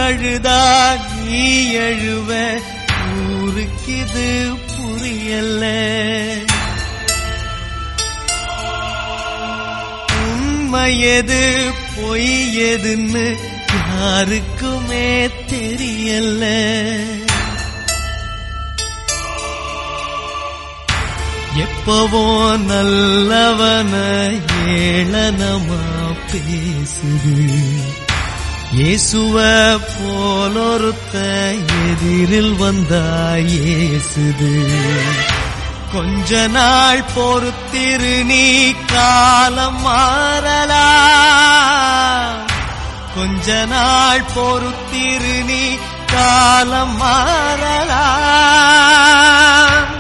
அழுதா நீ எழுவ ஊருக்கிது புரியல உண்மையது பொய் எதுன்னு யாருக்குமே தெரியல எப்பவோ நல்லவன ஏளனமா பேசுது இயேசுவ போலொருத்த எதிரில் வந்தா ஏசுது கொஞ்ச நாள் பொறுத்திரு நீ காலம் மாறலாம் கொஞ்ச நாள் பொறுத்திரு நீ காலம் மாறலாம்